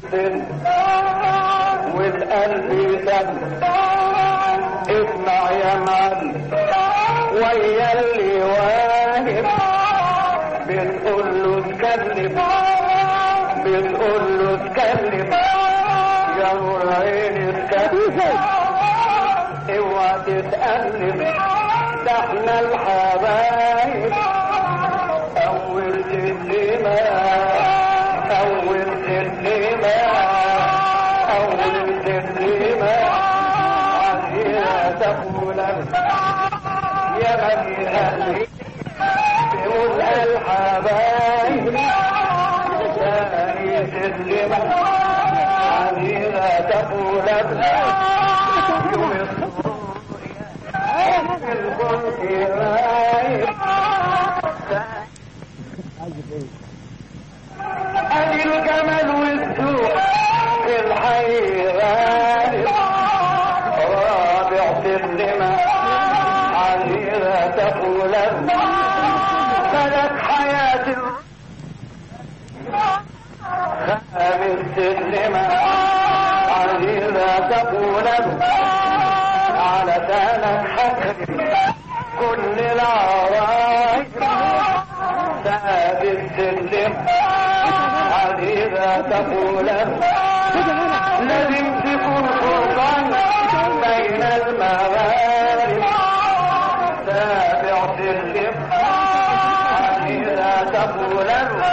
والقلب دم اسمع يا معلم ويا اللي واهب بنقول له اتكلم بنقول له اتكلم يا نور عيني اتكلم اوعى تتألم ده احنا الحبايب اول سلمة اول سلمة اول سلمة عزيزة تقول يا من اهلي تقول الحبايب ثاني سلمة عزيزة تقول يوم الخلق غايب ادي الجمل والسوق في الحي غالب رابع سلمة عزيزة تقول فلك حياة خامس سلمة عزيزة تقول على سنك حكم كل العرايب سادس سلم عزيزة تقول لازم تكون سلطان بين المغارب سابع سلم عزيزة تقول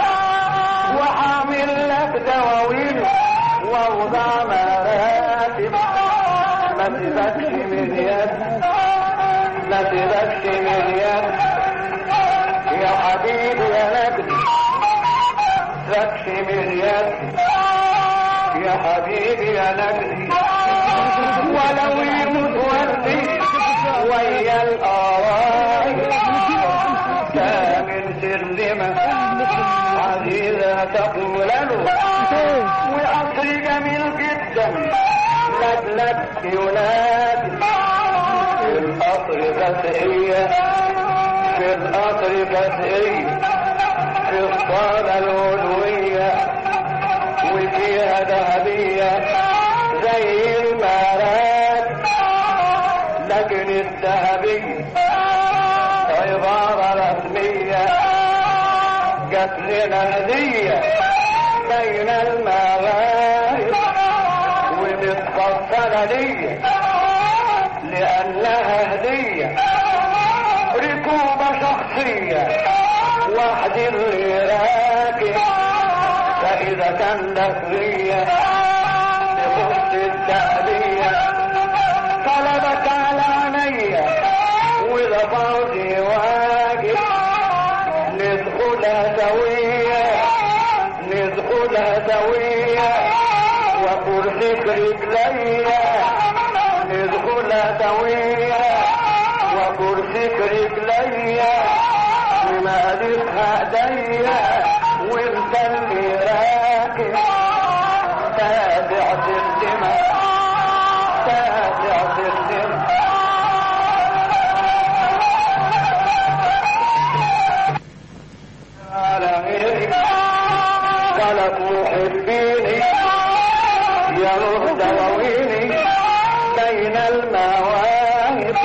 وحامل لك دواوين ووضع مراتب ما تبكش من يد ما تبكش من يد يا حبيبي يا نبي تبكش من يد يا حبيبي يا نبي ولو يموت وردي ويا الآراء كامل سلمة عزيزة تقول له وعصر جميل جدا لك ينادي في القطر فتحية في القطر فتحية في الصالة العلوية وفيها ذهبية زي المارات لكن الذهبية عبارة رسمية جات لنا هدية بين المغارب ومتفصلة ليا لأنها هدية ركوبة شخصية واحد اللي راكب فإذا كان دفرية تخص التألية طلبك على عينيا وإذا فاضي واجب ندخلها سوية ندخلها سوية وكرسيك رجليا ندخلها سوية وكرسيك رجليا ومقاديرها ايديا وانت اللي راكب تابع سلمة تابع سلمة على غيري قالت محبيني يا نور دواويني بين المواهب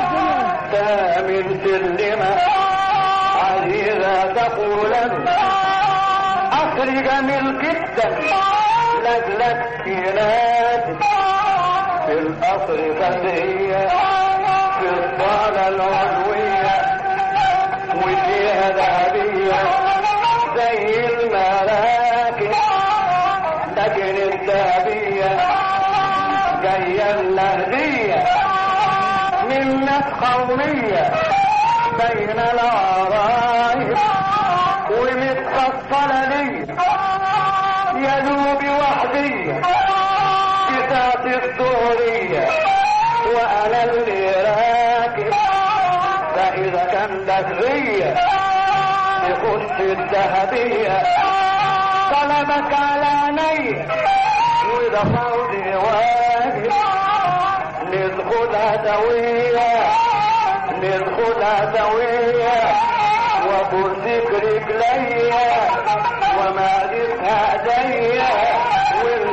ثامن سلمة عزيزة تقول أخر جميل جدا لجلك ينادي في القصر فتحية في الصالة العلوية وفيها ذهبية زي المراكب لكن الذهبية جاية الهدية من ناس قومية بين العرايب ومتفصلة لي يا دوبي وحدية بتاعت الظهرية وأنا اللي راكب فإذا كان دهرية يخش الذهبية طلبك على عيني وإذا فوزي واجب ندخلها سوية ندخلها سوية وكرسيك رجليا ومالتها ايديا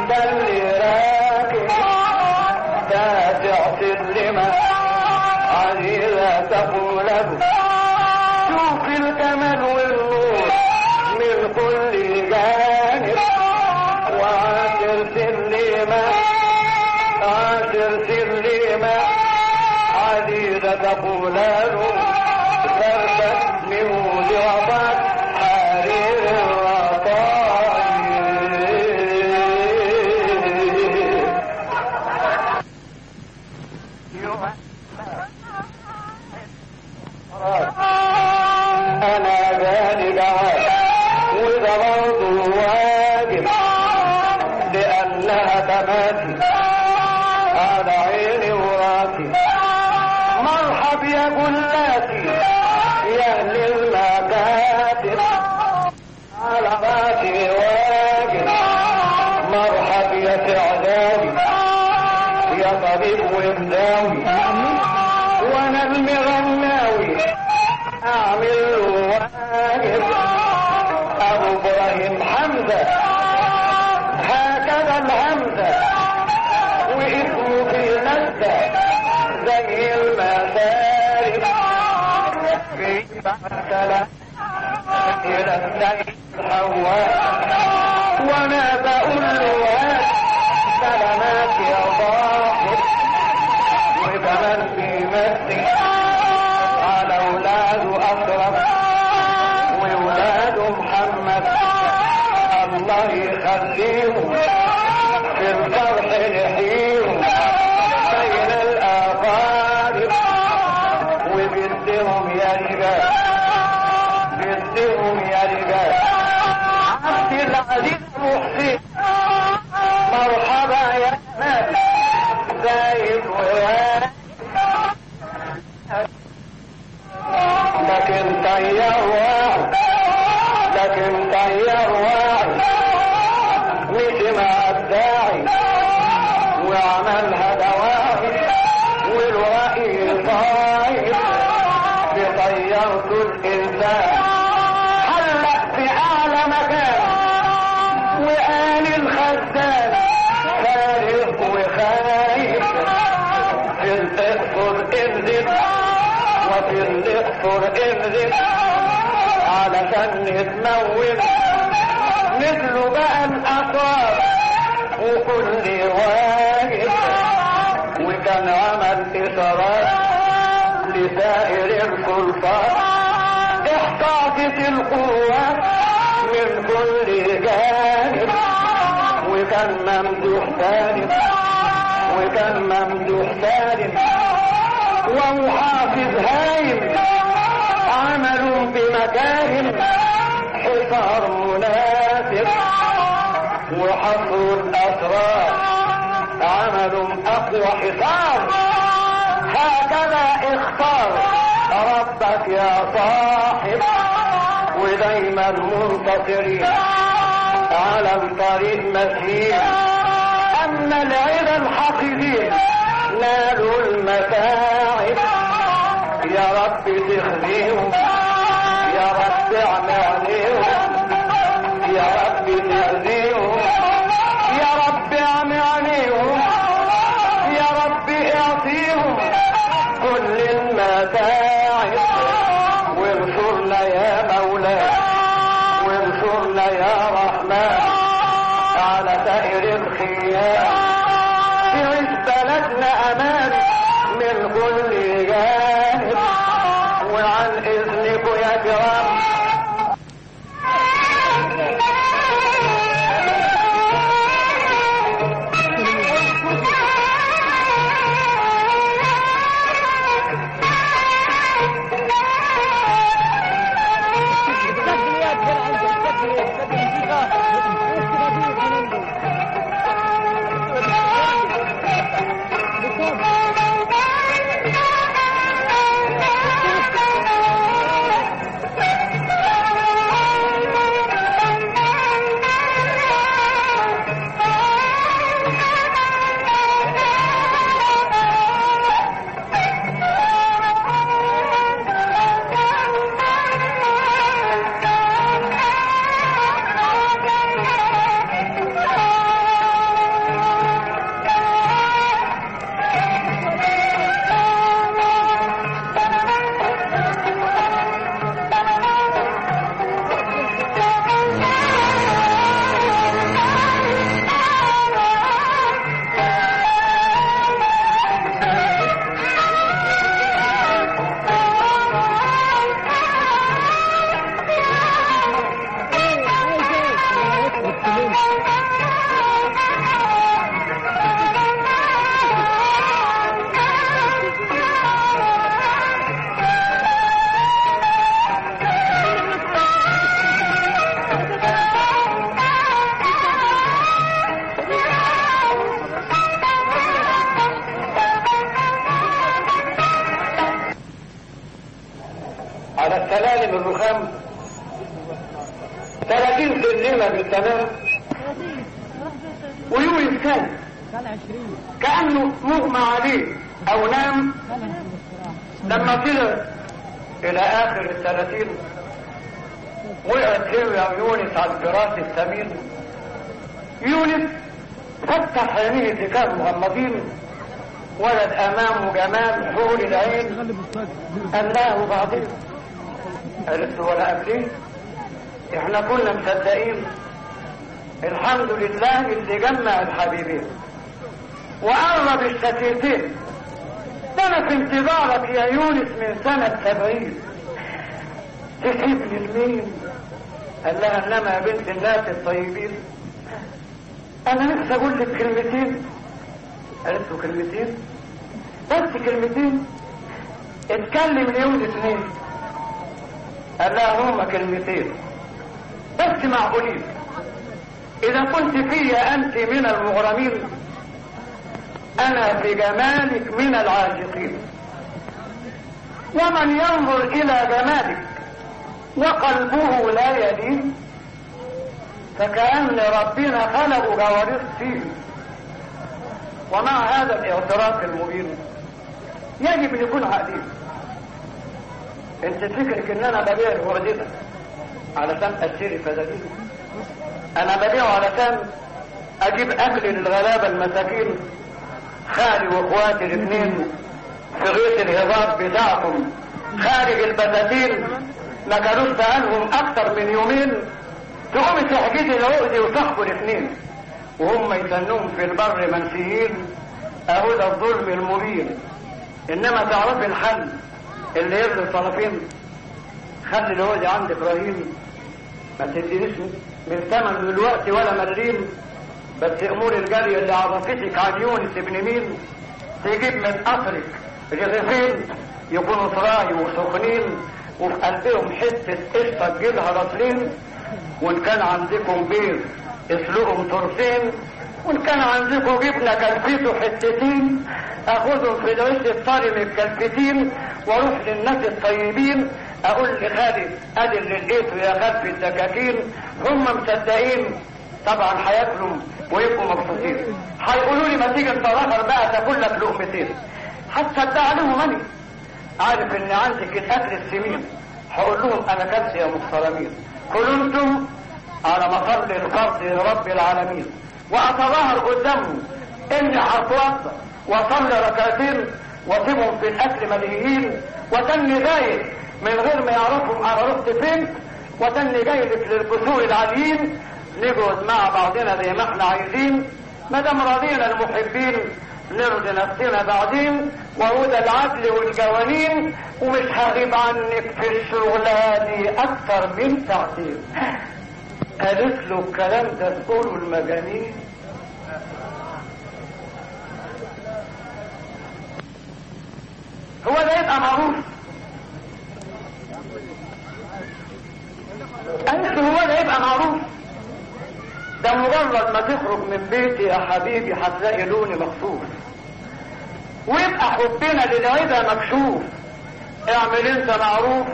تقول له شوف الجمال والنور من كل جانب وعاشر سلمة عاشر سلمة عزيزة تقول له فرد نموذ وفات حرير الرطايب انا جاني جواب وده برضه واجب لانها تماتي على عيني وراسي مرحب يا جلاتي يا اهل المكاتب على راسي واجب مرحب يا سعداوي يا طبيب ومداوي وانا المغناوي اعمل له واجب ابو ابراهيم حمزه هكذا الهمزه واسمه في لذه زي المسارب في بعثله الى السيد حواء وانا بقول له هات سلامات يا صاحب وكمان في مسي على اولاده اشرف واولاده محمد الله يخليهم في الفرح نحيهم بين الاقارب وبدهم يا رجال بدهم يا رجال عبد العزيز محسن مرحبا يا ناس زايد ويا لكن طيار واحد لكن طيار واحد مشي مع الداعي وعملها دواعي والرأي طاير بطيرت الإنسان حلق في أعلى مكان وقال الخزان فارغ وخايف في الأقصر انزل وفي الأقصر انزل علشان نتمول نزلوا بقى الأطوار وكل واجب وكان عمل إشارات لسائر السلطات احتاطت القوات من كل جانب وكان ممدوح سالم وكان ممدوح سالم ومحافظ هايم عملوا بمكارم حصار مناسب وحصروا الاسرار عملوا اقوى حصار هكذا اختار ربك يا صاحب ودايما منتصرين على الطريق مسير اما العيلة الحقيقيين نالوا المتاعب يا رب تخزيهم يا رب اعمل عليهم يا رب تخزيهم يا رب اعمل عليهم يا رب اعطيهم كل المتاعب وانصرنا يا مولاي وانصرنا يا رحمن على سائر الخيام تعيش بلدنا امان من كل جانب وعن اذن على السلالم الرخام 30 سلمة بالتمام ويونس كان كأنه مغمى عليه أو نام لما طلع إلى آخر الثلاثين وقعت يا يونس على الفراش الثمين يونس فتح عينيه اللي كانوا مغمضين ولد امامه جمال حور العين قال لا وبعدين قالت له ولا قبلين احنا كنا مصدقين الحمد لله اللي جمع الحبيبين وقرب الشتيتين ده انا في انتظارك يا يونس من سنة سبعين تسيبني لمين قال لها انما يا بنت الناس الطيبين انا نفسي اقول لك كلمتين قالت له كلمتين بس كلمتين اتكلم ليوم اثنين قال لها هما كلمتين بس معقولين اذا كنت فيا انت من المغرمين انا في جمالك من العاشقين ومن ينظر الى جمالك وقلبه لا يلين فكأن ربنا خلق جوارح فيه ومع هذا الاعتراف المبين يجب ان يكون عقلين انت تفكرك ان انا ببيع الوردة علشان اشتري فدادين انا ببيعه علشان اجيب اكل للغلابة المساكين خالي واخواتي الاثنين في غيط الهضاب بتاعهم خارج البساتين ما كانوش بقالهم اكتر من يومين تقوم تحجزي العقد وصاحبه الاثنين وهم يسنوهم في البر منسيين اهو ده الظلم المبين انما تعرفي الحل اللي يرضي الطرفين خلي العقد عندك رهين ما تدينيش من ثمن دلوقتي ولا مليم بس امور الجارية اللي عرفتك عن يونس ابن مين تجيب من قصرك رغيفين يكونوا طراي وسخنين وفي قلبهم حتة قشطة تجيبها رطلين وان كان عندكم بيض اسلقهم طرفين وان كان عندكم جبنة كلفته حتتين اخذهم في العيش الطري من الكلفتين واروح للناس الطيبين اقول لخالد ادي اللي لقيته يا خلف الدكاكين هم مصدقين طبعا هياكلوا ويبقوا مبسوطين هيقولوا لي ما تيجي انت الاخر بقى تاكل لك لقمتين هتصدق عليهم اني عارف ان عندك الاكل السمين هقول لهم انا كلت يا محترمين كلوا انتم على مصل الفرد رب العالمين واتظاهر قدامهم اني هتوضى واصلي ركعتين واسيبهم في الاكل مليين وتني جاي من غير ما يعرفوا انا رحت فين وتني جاي لك للكسور العاليين نقعد مع بعضنا زي ما احنا عايزين ما دام راضينا المحبين نرضي نفسنا بعدين وهدى العدل والجوانين ومش هغيب عنك في الشغلانة اكتر من ساعتين قالت له الكلام ده تقوله المجانين هو ده يبقى معروف قالت له هو ده يبقى معروف ده مجرد ما تخرج من بيتي يا حبيبي هتلاقي لوني مخصوص ويبقى حبنا للعيبة مكشوف اعمل انت معروف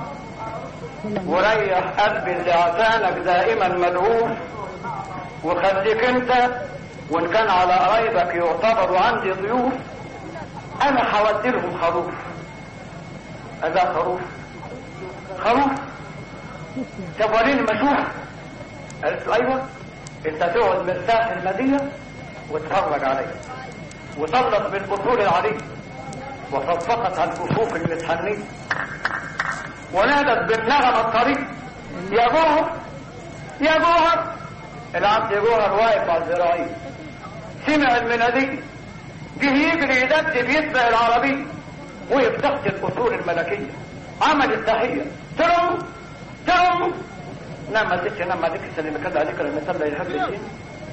وريح قلبي اللي عشانك دائما ملهوف وخليك انت وان كان على قرايبك يعتبروا عندي ضيوف انا هودي لهم خروف هذا خروف خروف طب وريني ما اشوف قالت له ايوه انت تقعد مرتاح المدينه وتفرج عليا وصلت بالاصول العليه وصفقت على الكفوف المتحنيه ونادت بالنغم الطريق يا جوهر يا جوهر العبد جوهر واقف على الزراعين سمع المنادي جه يجري يدبدب يسبق العربية وقف تحت الاصول الملكية عمل التحية ترم ترم نعم ذكر نعم ذكر سلم كذا عليك لما صلى يحب الدين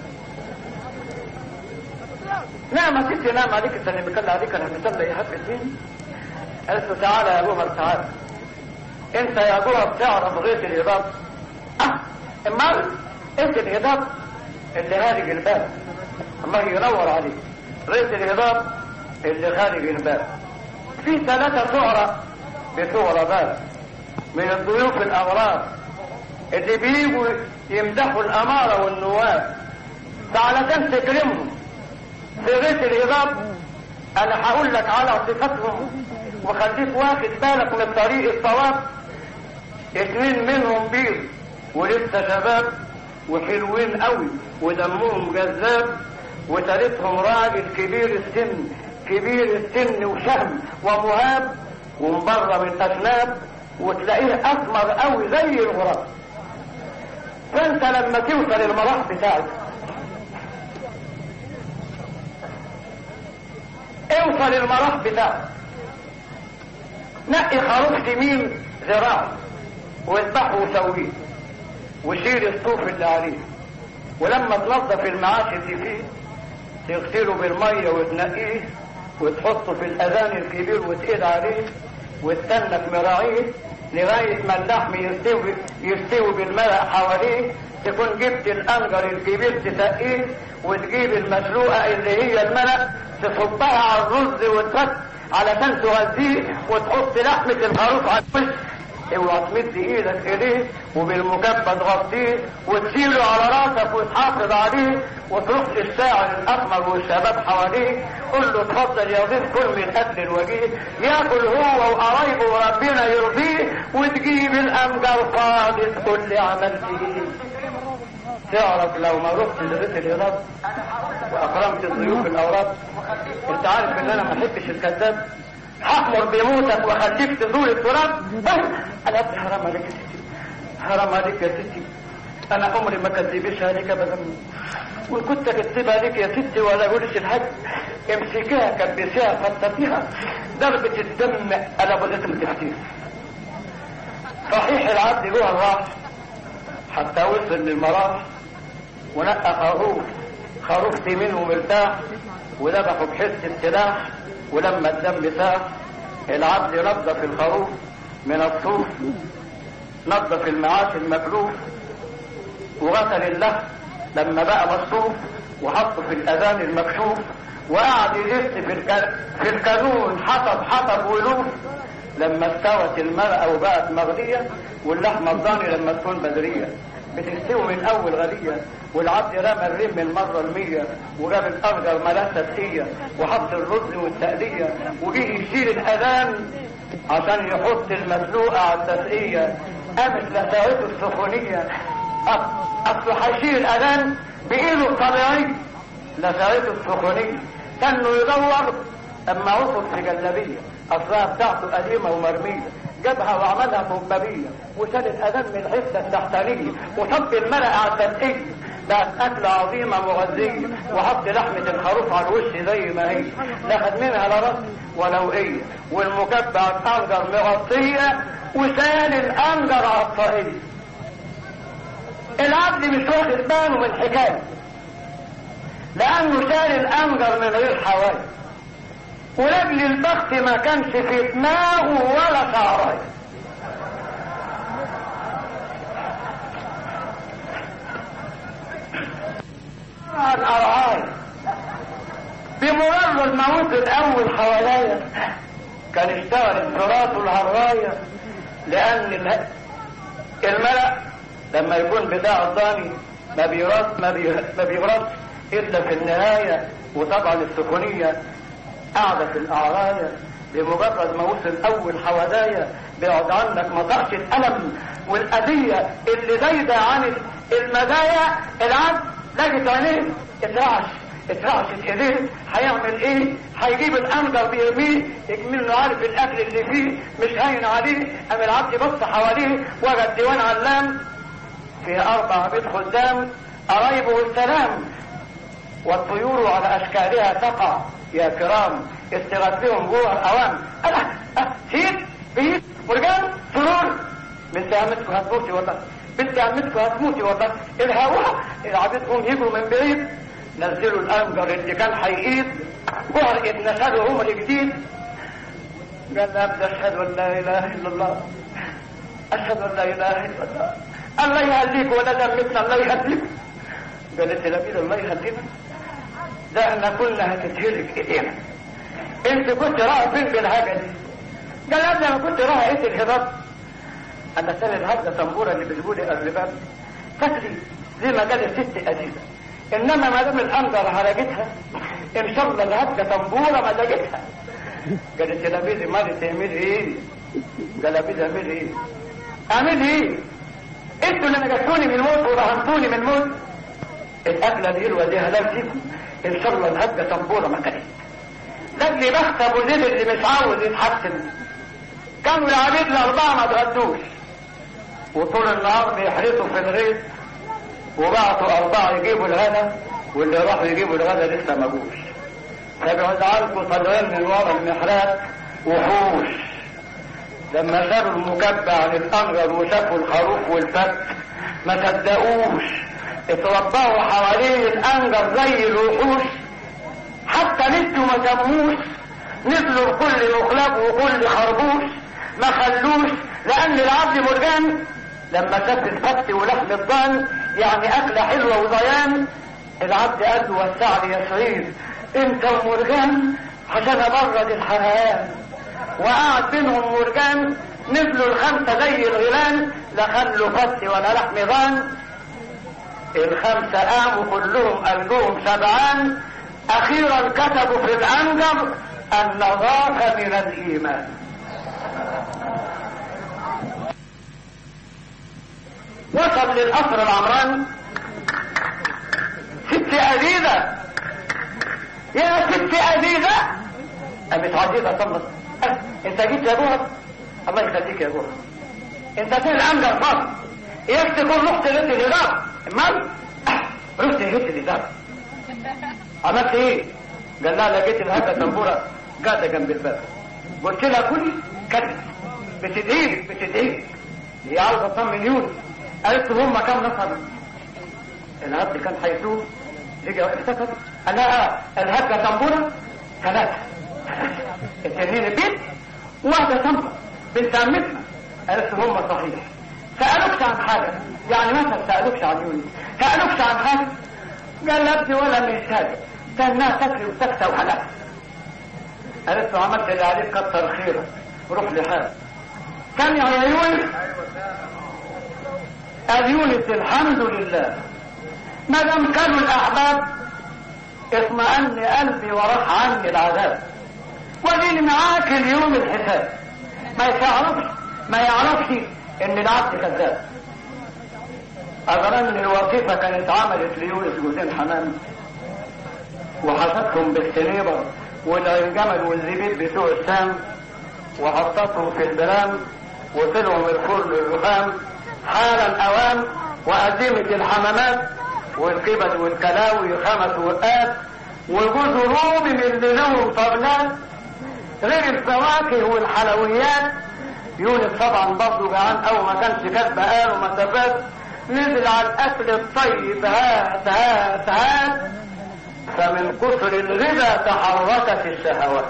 نعم ذكر نعم عليك سلم كذا عليك لما صلى يحب الدين قالت له تعالى يا جوهر تعالى انت يا جوهر تعرف غيث الهضاب اه امال انت الهضاب اللي خارج الباب الله ينور عليك غيث الهضاب اللي خارج الباب في ثلاثة سعرة بسعر باب من الضيوف الاغراب اللي بيجوا يمدحوا الاماره والنواب فعلشان تكرمهم في غيث الهضاب انا هقول لك على صفتهم وخليك واخد بالك من طريق الصواب اتنين منهم بيض ولسه شباب وحلوين قوي ودمهم جذاب وتالتهم راجل كبير السن كبير السن وشهم ومهاب ومبرة من أجناب وتلاقيه أسمر قوي زي الغراب فأنت لما توصل المراح بتاعك اوصل المراح بتاعك نقي خروف يمين ذراع واذبحه وسويه وشيل الصوف اللي عليه ولما تنظف المعاش اللي فيه تغسله بالميه وتنقيه وتحطه في الاذان الكبير وتقيد عليه وتستنى مراعيه لغايه ما اللحم يستوي يستوي بالملأ حواليه تكون جبت الانجر الكبير تسقيه وتجيب المسلوقه اللي هي الملأ تصبها على الرز وتفت علشان تغذيه وتحط لحمه الخروف على الوش اوعى تمد ايدك اليه وبالمكبد تغطيه وتشيله على راسك وتحافظ عليه وتروح للشاعر الاسمر والشباب حواليه قول له اتفضل يا ضيف كل من اكل الوجيه ياكل هو وقرايبه وربنا يرضيه وتجيب الامجر فاضي تقول لي عملت ايه تعرف لو ما رحت لبيت الهراب واكرمت الضيوف الاوراد انت عارف ان انا ما احبش الكذاب هأمر بموتك وخليك تزول التراب انا ابني حرام عليك يا ستي حرام عليك يا ستي انا عمري ما كذبش عليك ابدا وان كنت كذب عليك يا ستي ولا اقولش الحج امسكيها كبسيها فلتفيها ضربة الدم على بلدة التفتيش صحيح العبد جوه الراس حتى وصل للمراح ونقى خروف خروف منه مرتاح وذبحه بحس السلاح ولما الدم ساح العبد نظف الخروف من الصوف نظف المعاش المكلوف وغسل اللحم لما بقى مصروف وحطه في الاذان المكشوف وقعد يلف في الك... في الكانون حطب حطب ولوف لما استوت المرأة وبقت مغلية واللحمة الضاني لما تكون بدرية بتستوي من اول غلية والعبد رمى الريم من مرة المية وجاب الارجل ملاسة تقية وحط الرز والتقلية وجه يشيل الاذان عشان يحط المسلوقة على التسقية قامت لساوته السخونية اصله هيشيل الاذان بايده الطبيعية لساوته السخونية كانه يدور اما وصل في جلابية اصلها بتاعته قديمة ومرمية جابها وعملها مبابية وشال الاذان من الحته التحتانيه وصب المرق على التدقيق بقت اكله عظيمه مغذيه وحط لحمه الخروف على الوش زي ما هي لا خد منها لا رأس ولا وقيه والمكبع الانجر مغطيه وشال الانجر على الطاقيه العبد مش واخد باله من الحكايه لانه شال الانجر من غير حواجز ولجل البخت ما كانش في دماغه ولا شعرايه الأرعاي بمجرد ما وصل أول حواليا كان اشتغل التراث والهراية لأن الملأ لما يكون بتاع الضاني ما بيرد ما, بي... ما بيرد إلا في النهاية وطبعا السخونية قاعدة في الأعراية بمجرد ما وصل أول حوادايا بيقعد عنك مطرش الألم والأذية اللي زايدة عن المزايا العبد لقيت عينيه اترعش اترعشت ايديه هيعمل ايه هيجيب الانجر بيرميه يكمل له عارف الاكل اللي فيه مش هين عليه قام العبد بص حواليه وجد ديوان علام فيه اربع بيت خدام قرايبه والسلام والطيور على اشكالها تقع يا كرام استغاثهم جوه الاوام انا أه سيد بيت ورجال سرور بنت عمتكم هتموتي والله بنت عمتكم هتموتي والله الهواء العبيدهم يجوا من بعيد نزلوا الانجر اللي كان هيقيد ورقة نشده عمر جديد قال ابدا اشهد ان لا اله الا الله اشهد ان لا اله الا الله الله يهديك ولا دمتنا الله يهديك قالت لبيد الله يهدينا ده احنا كنا هتتهلك ايدينا انت كنت رايح فين بالحاجه دي قال انا ما كنت رايح ايه الهضاب انا سنة الهبدة طنبورة اللي بتقولي قبل باب تسري زي ما قال الست أزيزة انما ما دام الانجر هرجتها ان شاء الله الهبدة طنبورة ما لقيتها قالت يا لبيدي مالي تعمل ايه قال لبيدي اعمل ايه اعمل ايه انتوا اللي نجتوني من الموت ورهنتوني من الموت الاكله دي الوديها لا فيكم ان شاء الله الهبه طنبوره ما كانت لاجل بخت ابو زيد اللي مش عاوز يتحسن كانوا العبيد الاربعه ما اتغدوش وطول النهار بيحرسوا في الغيط وبعتوا اربعه يجيبوا الغدا واللي راحوا يجيبوا الغدا لسه ما جوش فبيقعد عنكم طالعين من ورا المحراب وحوش لما شافوا المكبع للأنجر وشافوا الخروف والفك ما صدقوش اتربعوا حوالين الأنجر زي الوحوش حتى نسوا ما سموش نزلوا لكل مخلب وكل خربوش ما خلوش لأن العبد مرجان لما شاف الفت ولحم الضان يعني أكلة حلوة وضيان العبد قال له وسع لي يا سعيد انت ومرجان عشان ابرد الحرقان وقعد بينهم مرجان نزلوا الخمسة زي الغيلان لا خلوا فت ولا لحم ضان الخمسة قاموا كلهم قلبهم سبعان اخيرا كتبوا في الانجر النظافة من الايمان وصل للقصر العمراني ست عزيزة يا ست عزيزة قامت عزيزة طلت انت جيت يا ابوها الله يخليك يا ابوها انت فين الانجر فاضي اياك تكون رحت لقيت الاداره امال رحت لقيت الاداره عملت ايه قال لها لقيت الهبه تنبوره قاعده جنب الباب قلت لها كلي كلي بتدعيلك بتدعيلك هي عاوزه تطمن يونس قالت له هم كام نفر الهب كان هيسوق رجع افتكر قال لها الهبه تنبوره ثلاثه اثنين البيت وواحده تنبر بنت عمتنا قالت له هم صحيح سألوكش عن حاجة يعني مثلا سألوكش عن يونس سألوكش عن حاجة قال لا ابني ولا مثال كانها تكري وسكتة وهلاك قالت له عملت اللي عليك كتر خيرك روح لحالك كان يا يونس قال يونس الحمد لله ما دام كانوا الاحباب اطمأن قلبي وراح عني العذاب وديني معاك اليوم الحساب ما يعرفش ما يعرفش ان العبد كذاب اظن الوظيفه كانت عملت ليونس جوزين حمام وحشتهم بالسنيبر والجمل والزبيب بتوع السام وحطتهم في البرام وطلعوا من الفرن الرخام حالا اوام وأزيمة الحمامات والكبد والكلاوي خمس ورقات وجوز رومي من لهم طبلات غير الفواكه والحلويات يونس طبعا برضه جعان او ما كانش كاتب بقاله مسافات نزل على الاكل الطيب هات هات هات فمن كثر الغذا تحركت الشهوات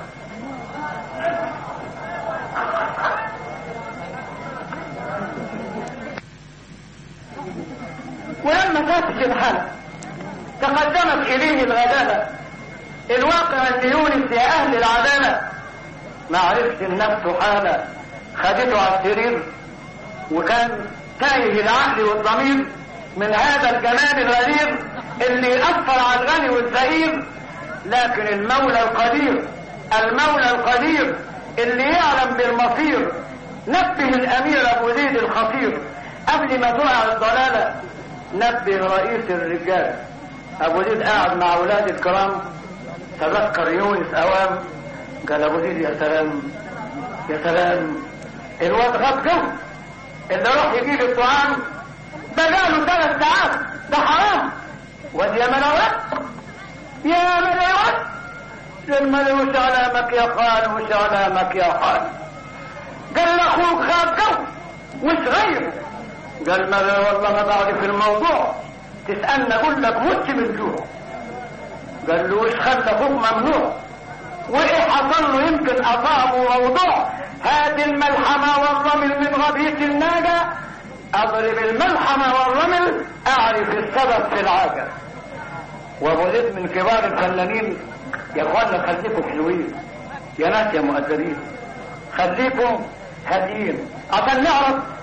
ولما فاتت الحالة تقدمت اليه الغدالة الواقع ان يونس يا اهل العدالة ما عرفت النفس حالة خدته على السرير وكان تايه العقل والضمير من هذا الجمال الغريب اللي يأثر على الغني والفقير لكن المولى القدير المولى القدير اللي يعلم بالمصير نبه الامير ابو زيد الخطير قبل ما تقع الضلاله نبه رئيس الرجال ابو زيد قاعد مع اولاد الكرام تذكر يونس اوام قال ابو زيد يا سلام يا سلام الواد غاب جو اللي راح يجيب الطعام بقاله ثلاث ساعات ده حرام واد يا ملوات يا ملوات الملوش علامك يا خال وش علامك يا خال قال له اخوك غاب جو وش غيره قال ما والله ما بعرف الموضوع تسألني اقول لك مت من جوع قال له وش خلى اخوك ممنوع وايه حصل له يمكن اصابه موضوع هات الملحمة والرمل من غبية الناجة اضرب الملحمة والرمل اعرف السبب في العاجة وابو زيد من كبار الفنانين يا اخوانا خليكم حلوين يا ناس يا مؤدبين خليكم هاديين عشان نعرف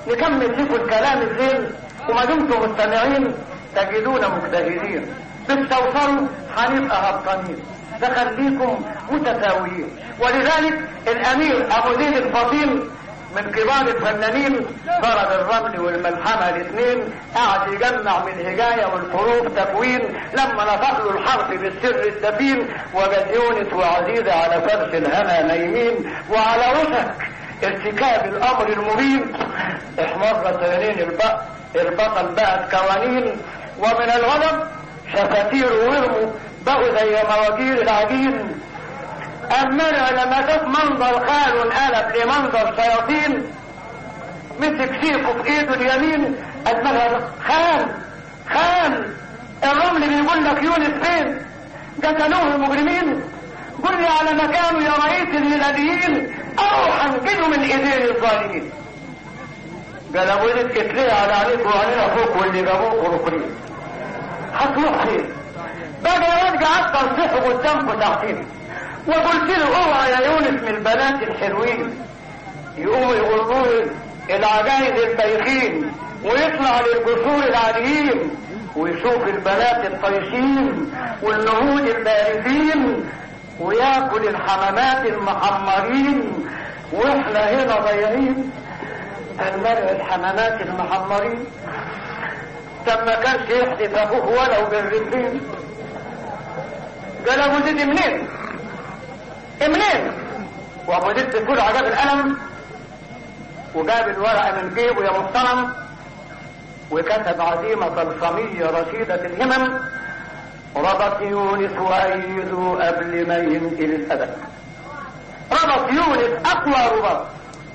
نكمل لكم الكلام الزين وما دمتم مستمعين تجدون مجتهدين بالتوصل هنبقى هبطانين فخليكم متساويين ولذلك الامير ابو زيد الفطين من كبار الفنانين فرض الرمل والملحمة الاثنين قعد يجمع من الهجاية والحروف تكوين لما نطق له الحرف بالسر الدفين وجد يونس وعزيزة على فرش الهنا نايمين وعلى وشك ارتكاب الامر المبين احمرت عينين البق البطل بقت قوانين ومن الغضب شفاتير ورموا بقوا زي مواجير العجين المرء لما شاف منظر خاله انقلب لمنظر شياطين مسك سيفه في ايده اليمين المرء خان خان الرمل بيقول لك يونس فين قتلوه المجرمين قل لي على مكانه يا رئيس الميلاديين او هنجده من ايدين الظالمين قال ابو ولد اتليه على عليك وعلينا فوق واللي جابوك ركنين هتروح فين بقى يرجع قعدت انصحه قدامكم تحتين وقلت له اوعى يا يونس من البنات الحلوين يقوموا يغروا العجائز البايخين ويطلع للجسور العاليين ويشوف البنات الطيشين والنهود البارزين وياكل الحمامات المحمرين واحنا هنا ضايعين المرء الحمامات المحمرين طب ما كانش يحدث ابوه ولو بالرجلين قال ابو زيد منين منين وابو زيد تقول عجب القلم وجاب الورقه من جيبه يا محترم وكتب عزيمة طلسمية رشيدة الهمم ربط يونس وأيدوا قبل ما ينقل الأدب ربط يونس أقوى رباط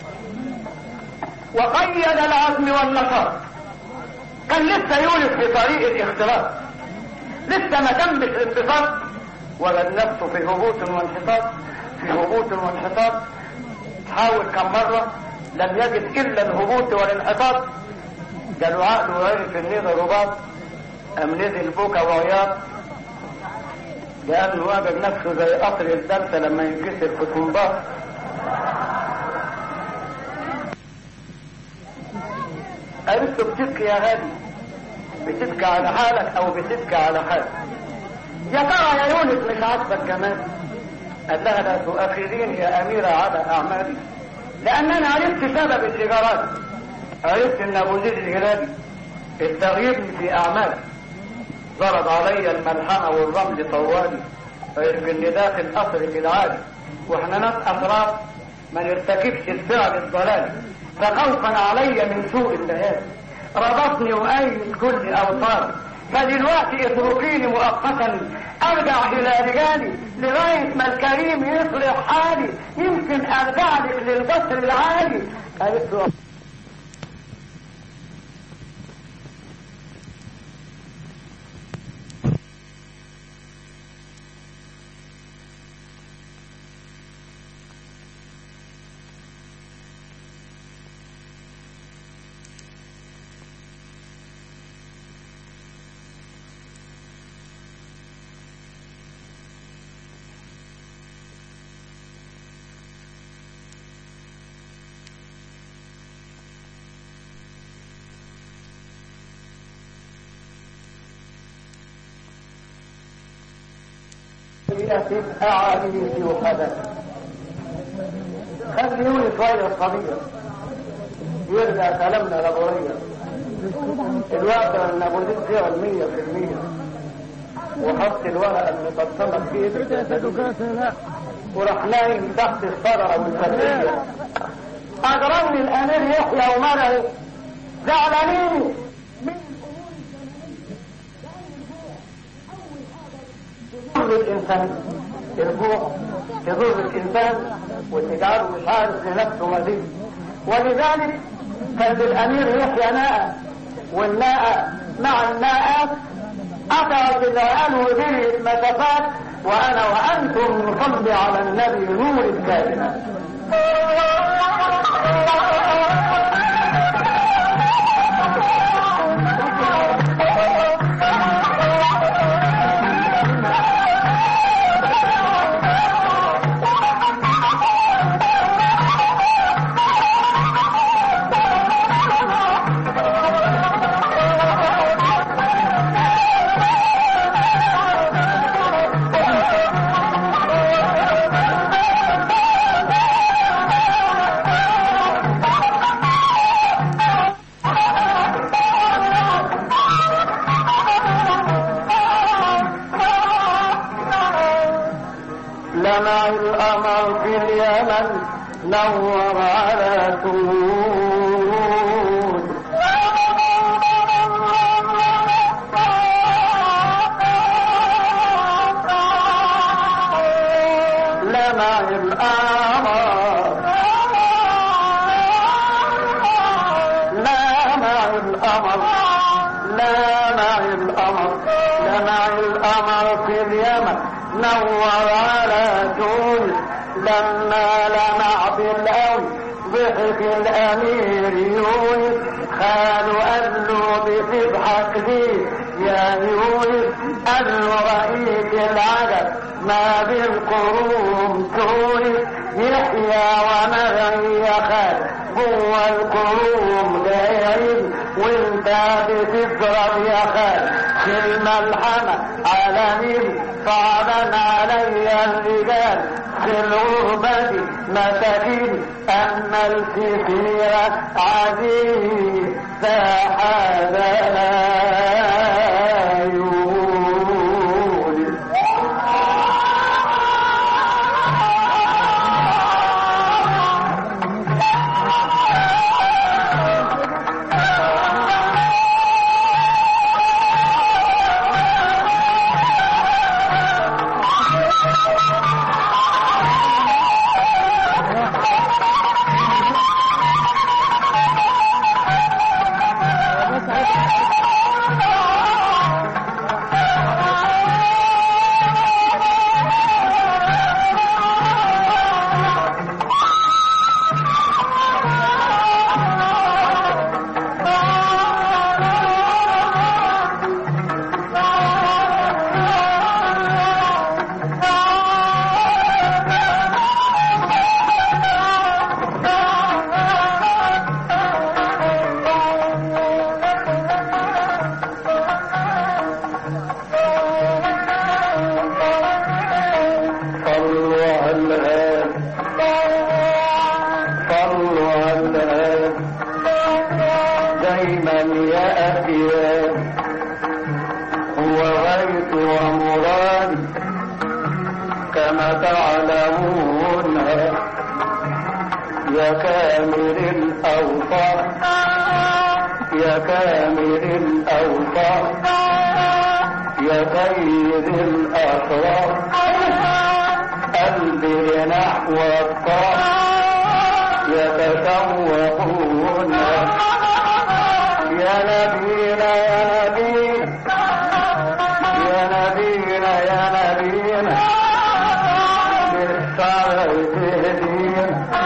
وقيد العزم والنشاط كان لسه يونس في طريق الاختلاط لسه ما تمش الانبساط وجد نفسه في هبوط وانحطاط في هبوط وانحطاط حاول كم مرة لم يجد إلا الهبوط والانحطاط قالوا عقله وعرف ان ده رباط ام نزل بكى وعياط لانه وجد نفسه زي قطر الدرس لما ينكسر في طنباط عرفت بتبكي يا غالي بتبكي على حالك او بتبكي على حالك يا ترى يا يونس مش عاجبك كمان قال لها لا تؤخذين يا اميرة على اعمالي لان انا عرفت سبب السيجارات عرفت ان ابو زيد الهلالي استغيبني في اعمالي ضرب علي الملحمة والرمل طوالي عرف اني داخل قصرك العالي واحنا ناس اطراف ما نرتكبش الفعل الضلالي فخوفا علي من سوء الليالي ربطني وأيد كل أوطاري فدلوقتي اتركيني مؤقتا ارجع الى رجالي لغاية ما الكريم يصلح حالي يمكن ارجع لك للقصر العالي قالت له أعالي وحدث خلي يونس شوية الصبية يرجع كلامنا لابورية الوقت ان ابو زيد فعل مية في المية وحط الورقة المقسمة في ايده وراح نايم تحت الصدرة والفتية اجرمني الامير يحيى ومرعي زعلانين يضر الانسان الجوع يضر الانسان وتجعله مش عارف لنفسه مزيد ولذلك كان الامير يحيى ناء والناء مع الناءات قطعت العيال وذري المسافات وانا وانتم نصلي على النبي نور الكائنات نور على طول لمع القمر لمع القمر لمع القمر لمع القمر في اليمن نور على تونس لما لمع بالقوي ضحك الامير يونس خاله قال له بتضحك ليه يا يونس قال له رأيت العجب ما بالقرون تونس يحيى ومغني يا خال جوه القلوب دايرين وانت بتضرب يا خال في الملحمة على مين صعبا علي الرجال في الغربة مساكين أما الكثيرة عزيز فحدا يولد صلوا على الهادي صلوا على الهادي دايما يا أخيان هو غيث ومراد كما تعلمون يا كامل الأوطان يا كامل الأوطان يا سيد الأسرار قلبي نحو الطاعة يتشوقون يا نبينا يا نبينا يا نبينا يا نبينا بالشرع تهدينا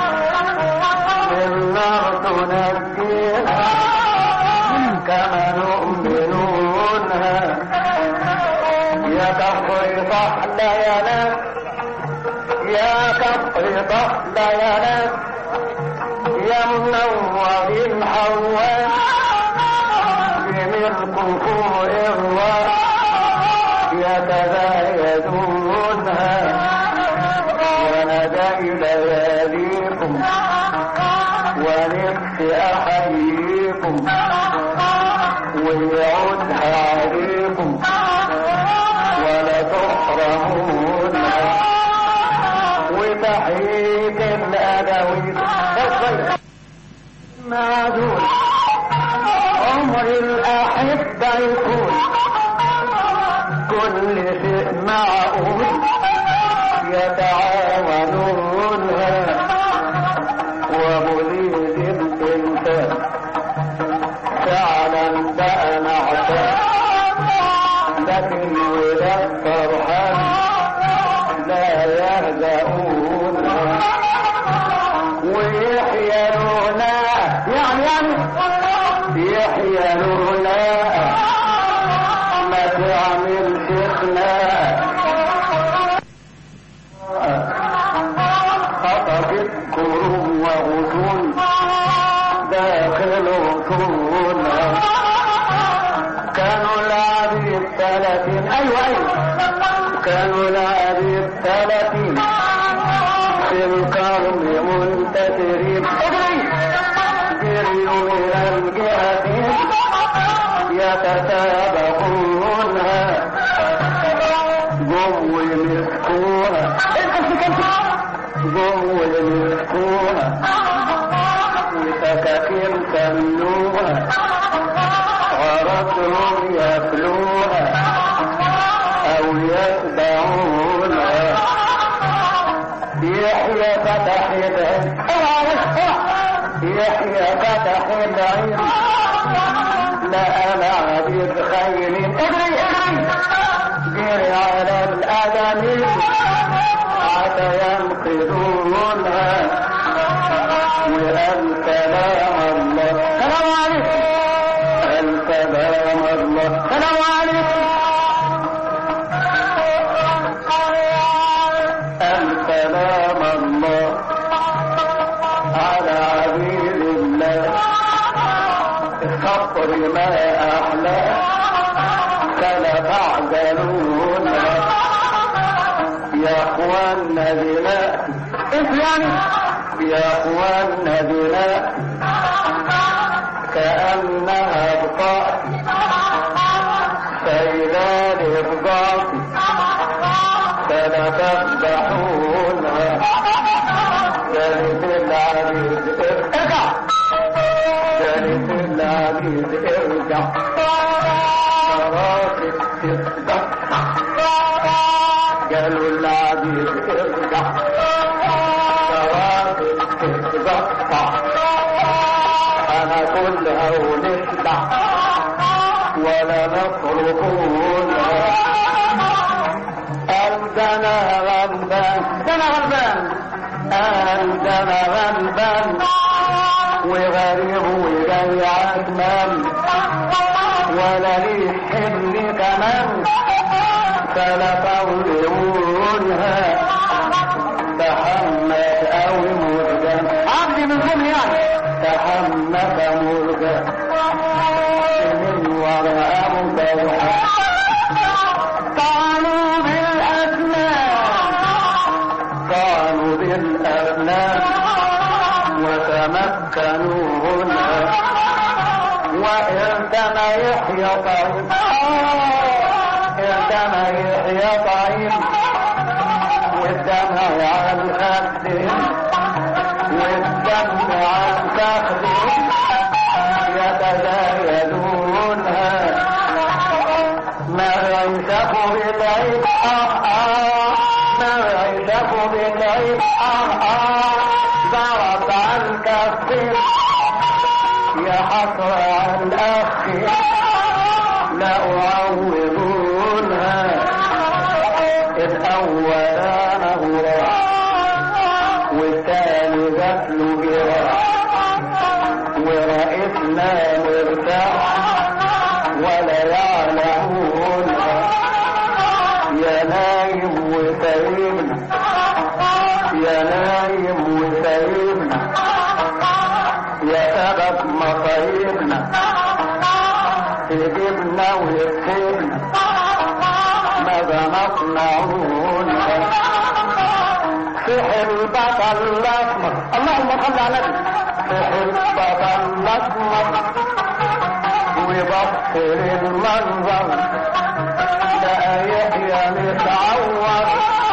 بالنار تنجينا كما نؤمنون يا كفر صحل يا ناس يا كفر صحل يا ناس يا منور الحواس بملك فوق الراس يتزايدونها وندى لياليكم ونفس احييكم ويعودها عليكم ولا تحرمون وتحييك الادوي معدود عمر الاحبه يكون كل شيء معقول يتعاونون ومريد الانسان فعلا بقى نعسان لكن ولاد فرحان لا يهدؤون ويحيلون يعني يعني يحيلون ما تعمل شيخنا خطفت كروم وغصون داخل غصون كانوا العبيد ثلاثين ايوه ايوه كانوا العبيد ثلاثين في القرن منتشرين جريوا الى الجهتين يتسابقونها جم مسكوها جوه مسكوها وسكاكين سملوها غرضهم ياكلوها او يتبعونها يحيى فتح العين يحيى فتح العين لا انا عبيد خير اجري اجري جري على الادمين حتى ينقذونها وقال سلام الله سلام عليكم قال سلام الله سلام عليكم قال سلام الله على عبيد الله الصبر ما احلاه فلا تعجلون يا اخوانا دماء انت يعني يا اخوانا دماء كانها بقاء سيلان افضاء فلا تفضحونها ثالث العبيد ارجع ثالث العبيد ارجع مراتب تتقطع قالوا العبيد ارجع مراتب تتقطع انا كلها ونخدع ولا نصرفونها قال ده انا غلبان ده انا غلبان قال ده انا غلبان وغريب وجاي عدمان ولا لي حمل كمان فلا تظلمونها تحمل قوي مرجان عبدي من ضمن يعني تحمل مرجان من وراء مبوحة طعنوا بالأسنان طعنوا بالأسنان وتمكنوا هنا وإردما يحيى طيب إردما يحيى طيب والدمع عن خدهم والدمع عن فخذهم يتزايدونها ما يعيشكم بالعيب آه آه ما يعيشكم بالعيب آه آه ضرب عن كفين يا حسرة على الأخ لا أعوضونها الأول أنا غرا والثاني قتل جرا ورئيسنا مرتاح ولا يعلمونها يا نايم وسايبنا يا نايم وسايبنا يا سبب مصايبنا تجيبنا وتسيبنا ماذا نصنعون سحر البطل الاسمر اللهم صل على النبي سحر البطل الاسمر ويبصر المنظر لا يحيى متعور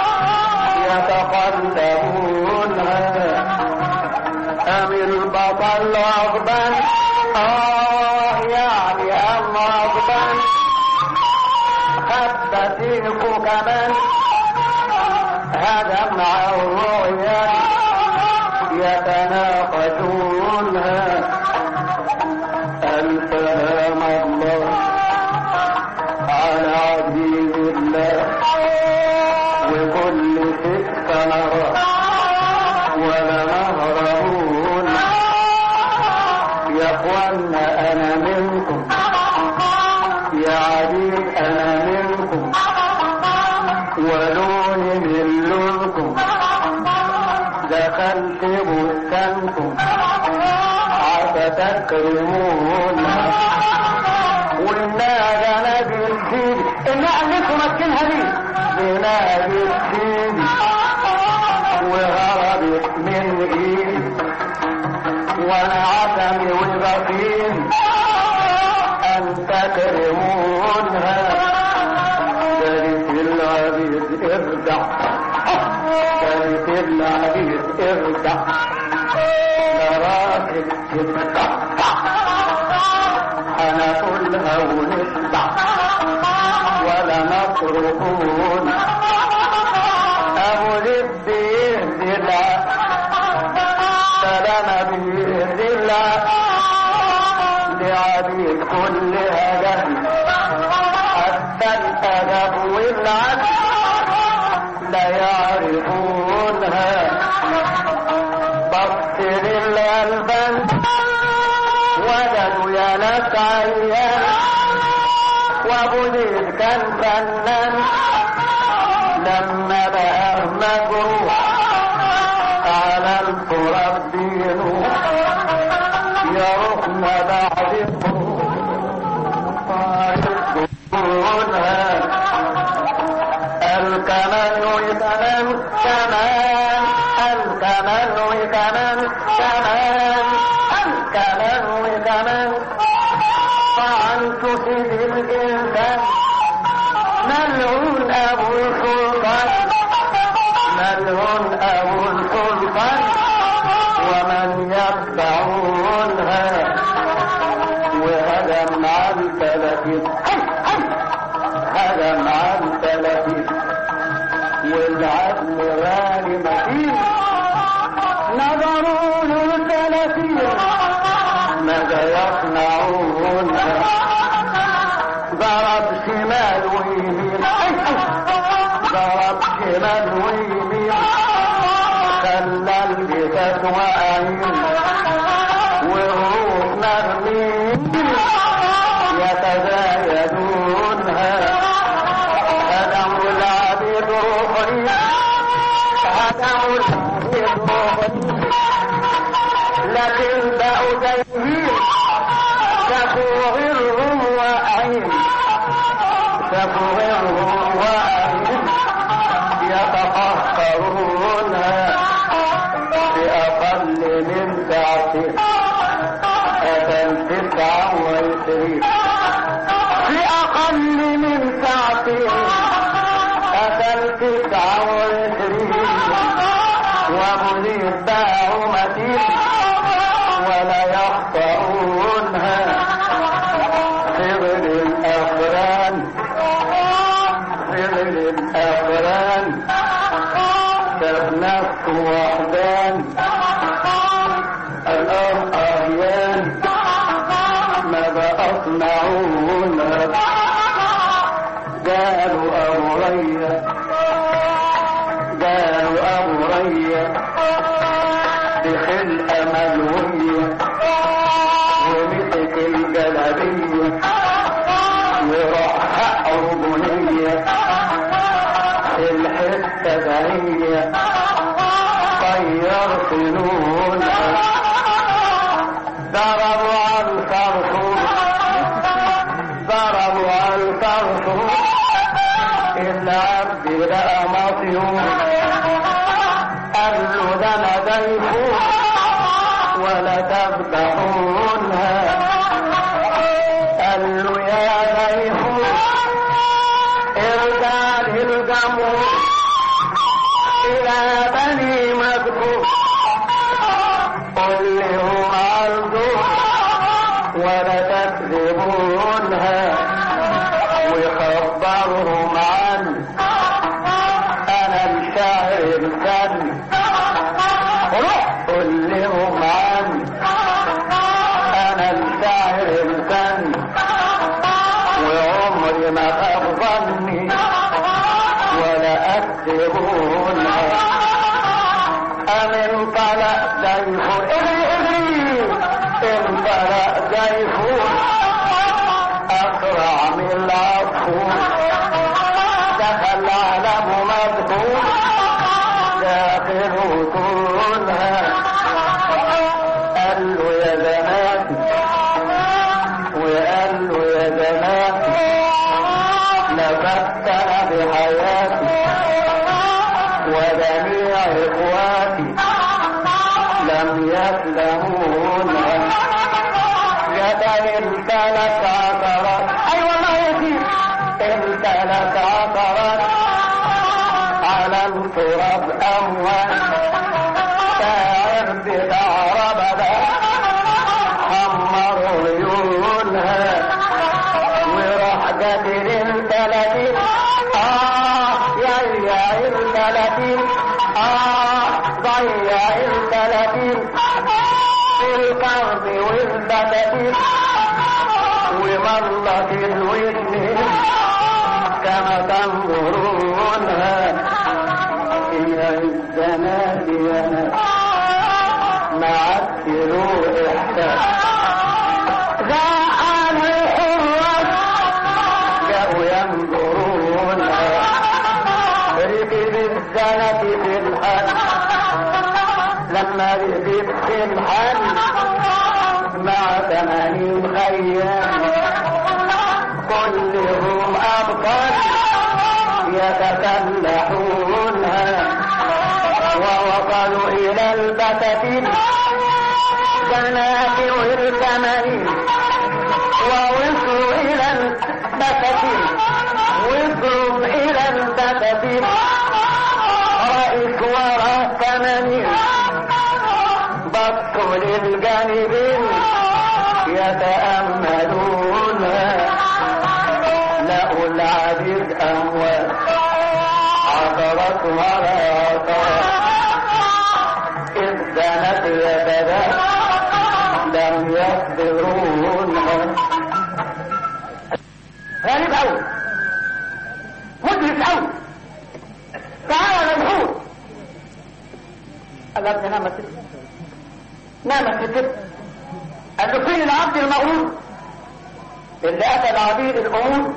يتقلبونها أم البطل غضبان آه يعني أم غضبان خبتيكوا كمان هذا مع الرؤيا يتناقشونها السلام الله على عبيد الله وكل ست نرى ولا نهربون يا اخوانا انا منكم يا عبيد انا منكم ولوني من لونكم دخلت بستانكم عسى تكرمون والنادى نادي السيدي النقل لكم مسكنها دي بنادي السيدي وهربت من ايدي وانا عتمي والبطين ان تكرمونها ذلك العبيد ارجع قالت العريس ارجع لراجل تتقطع هناكلها ونشبع ولا مصروفون ابو لب يهدي سلام بيهدي لعبيد كلها جهل حتى الادب والعدل لا يعرفونها بصر الألبان ولدوا يا ناس عيان وابو زيد كان فنان لما بقى مجروح على التراب دينه يروحنا بعد طايقونها الكمان وكمان كمان الكمان وكمان كمان الكمان وكمان طعنت في الإنسان ملعون أبو السلطان ملعون أبو السلطان ومن يتبعونها وهدم عن ثلاثين هدم عن ثلاثين والعدل غالي متين نظروا له ثلاثين ماذا يصنعون ضرب شمال ويمين ضرب شمال ويمين خلى الجسد وعين والروح مرمين يتزايدونها هدموا العبيد روحي هدموا العبيد روحي لكن بقوا دايمين شافوا غيرهم واقعين شافوا غيرهم واقعين يتفكرونها بأقل من ساعتين أتى تسعة وعشرين بأقل من ساعتين أتى تسعة وعشرين ومزيد باعوا متين ولا يخطئونها صغر الأفران صغر الأفران تغنف وحدان الأرض أهيان ماذا أصنعونها قالوا أبو ريا قالوا أبو ريا بخلقة ملوية ومسك الجلبية وراح حقه بنية في الحتة دهية طير سنونها ضربوا على الكرسون ضربوا على الكرسون العبد لقى مطيون قال له ده انا ضيفون ولا تفتحونها قال له يا ضيفون ارجع للجمهور الى بني مكتوب قل لهم عرضوا ولا تكذبونها وخبرهم عني انا الشاعر الفني روح قل لهم عني انا الشاعر الفني وعمري ما اغفرني ولا اكذبونها أمن طلع ضيفون اجري اجري ان طلع ضيفون اسرع من العصفور دخل على مدخول داخل وطولها قال له يا زمان وقال له يا زمان نبتنا بحياتي وجميع اخواتي لم يسلمون جبل الثلاث عشرات اي والله يا سيدي الثلاث عشرات على التراب الأموال شاعر بتاع ربدا حمر عيونها وراح قادر الثلاثين آه يا يا الثلاثين آه ضيع الثلاثين في القرض والبلدين ومرت الوجه كما تنظرونها هي الزنادية مع السرور إحساس زعل الحراس جاءوا ينظرونها ركب الزنة في الحال لما ركب في الحال مع ثمانين أيام كلهم أبطال يتسلحونها ووصلوا إلى البساتين جنات والثمانين ووصلوا إلى البساتين وصلوا إلى البساتين رئيس وراء ثمانين بصوا للجانبين يتأملونها لقوا العبيد أموال عثرت ولا عثرت إذ زنت يدها لم يصبرونها غريب أوي مدرس أوي تعالى مجهول قال له ابني نام الست نامت الست قال له فين العبد المغرور اللي قتل عبيد الامور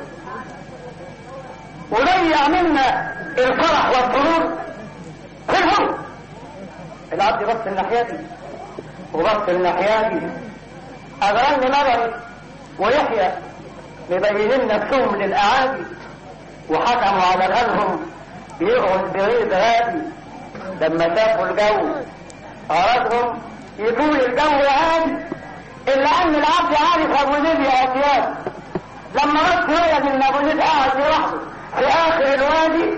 وضيع منا الفرح والسرور فين هو العبد بص الناحيه دي وبص الناحيه دي اغرني نظري ويحيى مبينين نفسهم للاعادي وحكموا على غلهم بيقعد بغير غادي لما شافوا الجو أرادهم يكون الجو هادي إلا أن العبد عارف أبو زيد يا أسياد لما بس ولد إن أبو زيد قاعد لوحده في آخر الوادي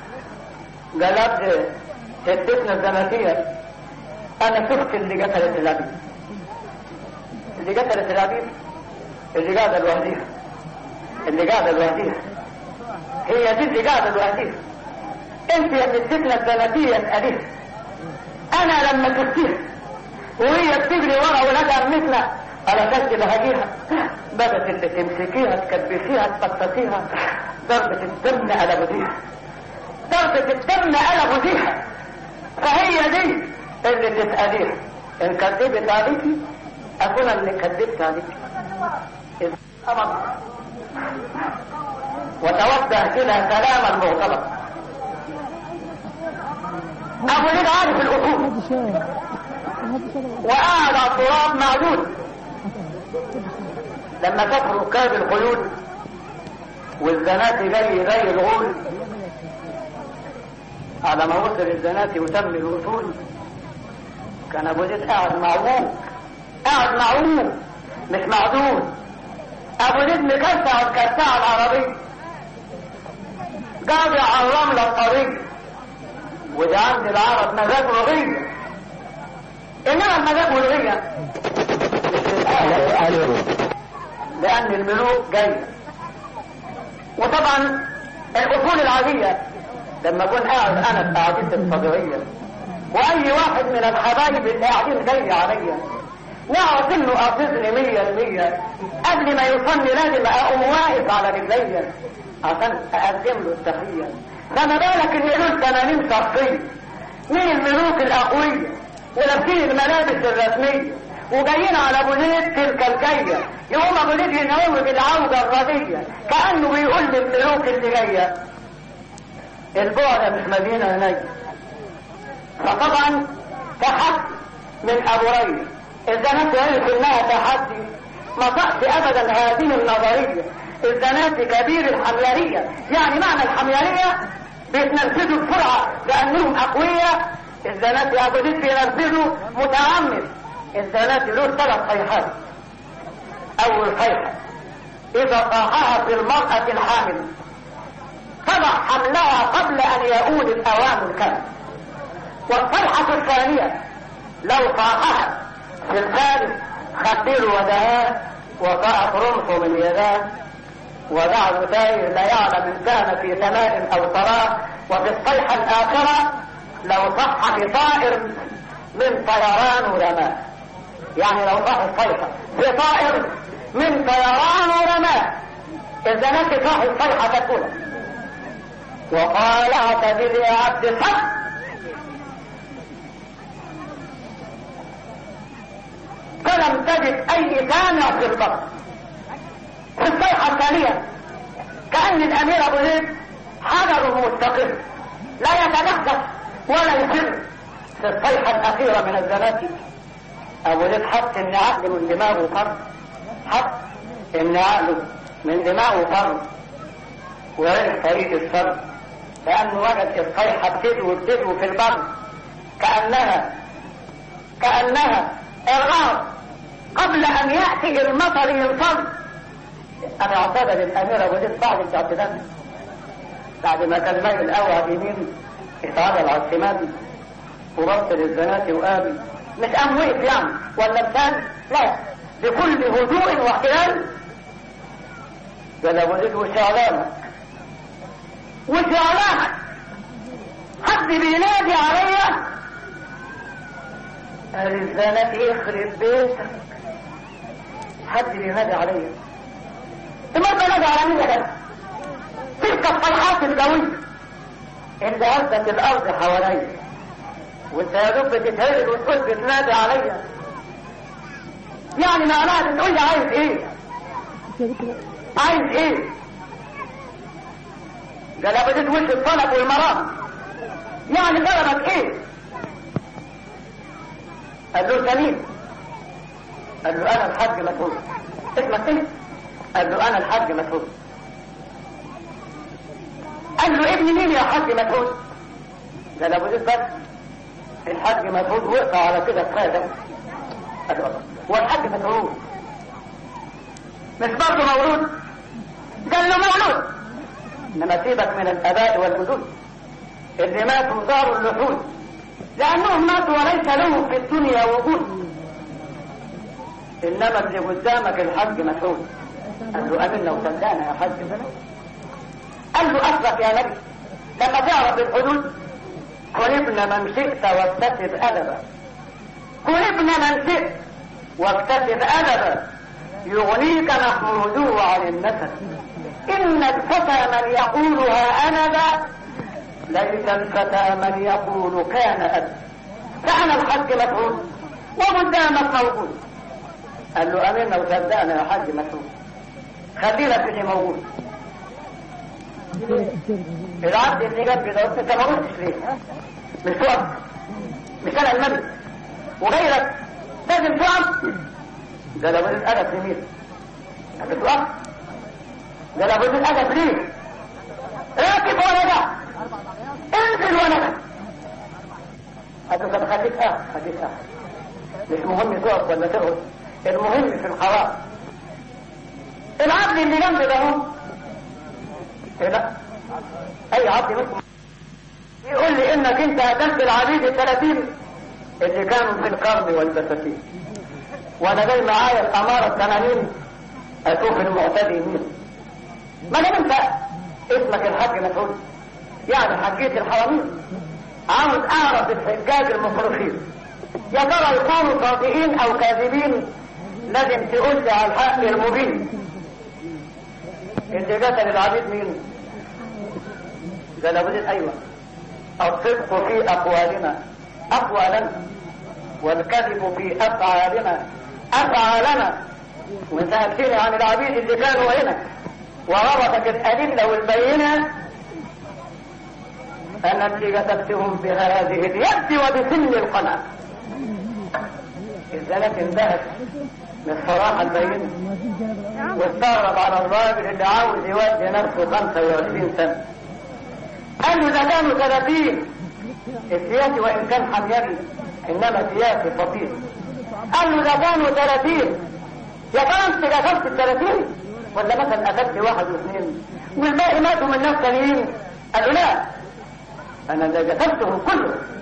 قلبت ادتنا الزناتية أنا شفت اللي قتلت العبيد اللي قتلت العبيد اللي قاعدة لوحديها اللي قاعدة لوحديها هي دي اللي قاعدة لوحديها انت يا ادتنا الزناتية الأليف أنا لما شفتيها وهي بتجري ورا ولادها مثلها على كاس بهديها بدت اللي تمسكيها تكبسيها تقطسيها ضربة الدم على بوزيها ضربة الدم على بوزيها فهي دي اللي تسأليها ان كذبت عليكي اكون اللي كذبت عليكي أمر وتوجه كده كلاما مغتلط ابو ليد عارف الاصول وقعد على التراب معدود لما شاف ركاب الخيول والزناتي جاي زي الغول على ما وصل الزناتي وتم الوصول كان ابو زيد قاعد معوج قاعد معوج مش معدود ابو زيد مكسع الكساعة العربية قاضي على الرملة الطريق وده عند العرب مزاج رغية انما المزاج والغية لان الملوك جاية وطبعا الاصول العادية لما اكون قاعد انا في قعدتي الطبيعية واي واحد من الحبايب اللي قاعدين جاي عليا نعرف انه قاصدني مية المية قبل ما يوصلني لازم اقوم واقف على رجليا عشان اقدم له التحية فما بالك ان له 80 شخصية من الملوك الاقوياء ولابسين الملابس الرسمية وجايين على ابو زيد تلك الجاية يقوم ابو زيد ينوم بالعودة الردية كأنه بيقول للملوك اللي جاية البعد مش مدينة هناك فطبعا تحدي من ابو ريس الزنات يعرف انها تحدي ما طقت ابدا هذه النظرية الزنات كبير الحميارية يعني معنى الحميارية بيتنفذوا بسرعة لانهم اقوياء الزنات يا ابو زيد بينفذوا متعمد الزنات له ثلاث صيحات اول صيحة اذا طاحها في المرأة الحامل تضع حملها قبل ان يؤول الاوان الكلب والصيحة الثانية لو صاحها في الثالث خدير ودهاه وقعت رمصه من يداه وبعد ذلك لا يعلم ان كان في سماء او تراه وفي الصيحة الاخرة لو صح في طائر من طيران ورماه يعني لو صح الصيحة في طائر من طيران ورماه اذا نفي صح الصيحة تكون وقال اعتذر يا عبد الحق فلم تجد اي سامع في البر في الصيحة الثانية كأن الامير ابو زيد حجر مستقر لا يتنفس ولا يسر في الصيحة الاخيرة من الزناتي ابو زيد حط ان عقل من دماغه فرد حط ان عقله من دماغه فرد وعرف طريق الفرد لانه وجد الصيحة بتدوي بتدوي في البر كأنها كأنها الغرب قبل ان يأتي المطر ينفض انا اعتقد الامير ابو زيد بعد الاعتداد بعد ما كان مايل قوي يمين اتعدل على الشمال وبص للبنات وقال مش قام وقف يعني ولا بتان لا بكل هدوء واحتلال قال ابو زيد وش علامك وش علامك حد بينادي عليا قال الزنات يخرب بيتك حد بينادي عليا ما بنادي على مين يا تلك الصيحات القوية اللي هزت الارض حواليا وانت يا دوب بتتهرب وتقول بتنادي عليا يعني معناها بتقول لي عايز ايه عايز ايه قال بديت وش الطلب والمرام يعني طلبك ايه قال له سليم قال له انا الحاج مسعود اسمك ايه قال له انا الحاج مسعود قال له ابن مين يا حاج مسعود قال ابو زيد بس الحاج مسعود وقع على كده كفايه قال له هو الحاج مسعود مش برضه مولود قال له مولود انما سيبك من الاباء والجدود اللي ماتوا دار اللحود لانهم ماتوا وليس لهم في الدنيا وجود انما اللي قدامك الحج مسعود قال له امنا وصدقنا يا حج قال له اصلك يا نبي لما تعرف الحدود كن ابن من شئت واكتسب ادبا كن ابن من شئت واكتسب ادبا يغنيك محموده عن النسب ان الفتى من يقولها انا ذا ليس الفتى من يقول كان اب كان الحج مسعود وقدامك موجود قال له امنا وصدقنا يا حاج مسعود خلينا في اللي موجود العبد اللي جنب ده انت ما قلتش ليه مش تقف مش انا الملك وغيرك لازم تقف ده لابد الادب لمين انت تقف ده لابد الادب ليه راكب ولا ده انزل ولا ده قال له طب خليك اه خليك اه مش مهم تقف ولا تقعد المهم في القرار العبد اللي جنب ده هو إيه لا اي عبد منكم يقول لي انك انت قتلت العبيد الثلاثين اللي كانوا في القرن والبساتين وانا جاي معايا الامارة الثمانين اشوف المعتدي مين ما دام انت اسمك الحاج مسعود يعني حجية الحرمين عاوز اعرف الحجاج المفرخين يا ترى يكونوا صادقين او كاذبين لازم تقول لي على الحق المبين اللي قتل العبيد مين ده لابد ايوه الصدق في اقوالنا اقوالنا والكذب في افعالنا افعالنا وسالتني عن العبيد اللي كانوا هنا وغرضك الادله والبينه انا اللي كتبتهم بهذه اليد وبسن القناه الزلات انتهت من الصراحة البينة واستغرب على الراجل اللي عاوز يودي نفسه 25 سنة قال له ده كانوا 30 السياسي وإن كان حميري إنما سياسي فطير قال له ده كانوا 30 يا ترى أنت قتلت ال 30 ولا مثلا قتلت واحد واثنين والباقي ماتوا من ناس تانيين قال له لا أنا ده قتلتهم كلهم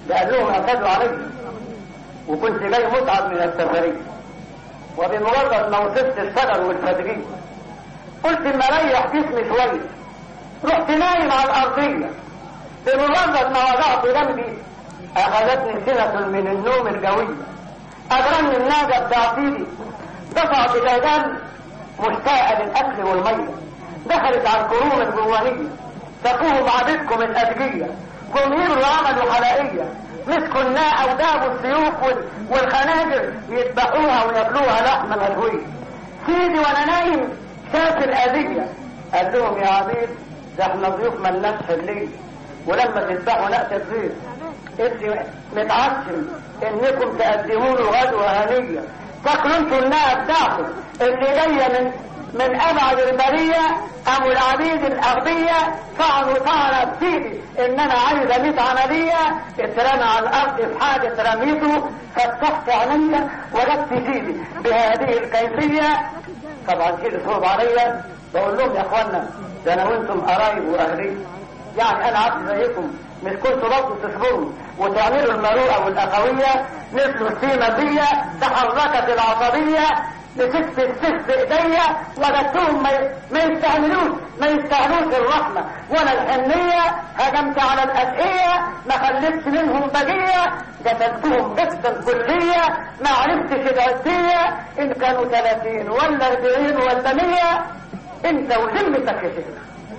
قال لهم اعتدوا علي وكنت جاي متعب من السفرية وبمجرد ما وصلت الشجر والفجرين قلت اما اريح جسمي شوية رحت نايم على الارضية بمجرد ما وضعت جنبي اخذتني سنة من النوم الجوية اجرني الناجة بتاعتي دفعت الأذان مشتاقة للأكل والمية دخلت على القرون الجوانية سقوهم عبيدكم الأدجية جمهور وعملوا حلائية مسكوا الناء وجابوا السيوف وال- والخناجر يذبحوها وياكلوها لحمة مشوية سيدي وانا نايم شاف الأذية قال لهم يا عبيد ده احنا ضيوف ملناش حلية ولما تذبحوا نأتي الضيف انت متعشم انكم تقدموا له غدوة هنية تاكلوا انتوا الناء بتاعكم اللي جاية من من ابعد البرية ابو العبيد الاغبية فعلوا طعنة بسيدي ان انا عايز اميت عملية اترمى على الارض في حاجة رميته فتحت عينيا وجدت سيدي بهذه الكيفية طبعا سيدي صوب عليا بقول لهم يا اخوانا ده انا وانتم قرايب واهلي يعني انا عبد زيكم مش كنتوا برضه تصبروا وتعملوا المروءه والاخويه مثل السيمه دي تحركت العصبيه مسكت السيف بايديا وجدتهم ما ما يستعملوش ما يستاهلوش الرحمه وانا الحنيه هجمت على الادعيه ما خليتش منهم بقيه قتلتهم قتلا كليه ما عرفتش العديه ان كانوا 30 ولا 40 ولا 100 انت وذمتك يا شيخ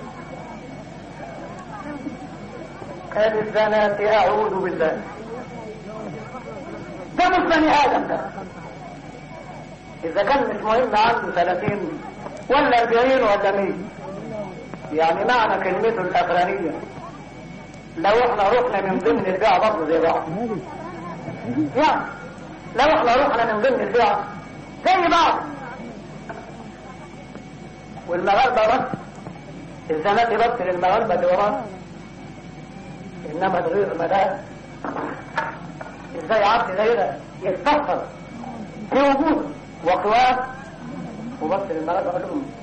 قال الزنات اعوذ بالله ده مش بني ادم ده اذا كان مش مهم عنده 30 ولا 40 ولا 100 يعني معنى كلمته الاخرانيه لو احنا رحنا من ضمن البيع برضه زي بعض يعني لو احنا رحنا من ضمن البيع زي بعض والمغاربه بس الزنات بس للمغاربه اللي وراه انما الغير مدار ازاي عبد زي ده يتفضل في وجوده وقواه وبص للمغاربه قال لهم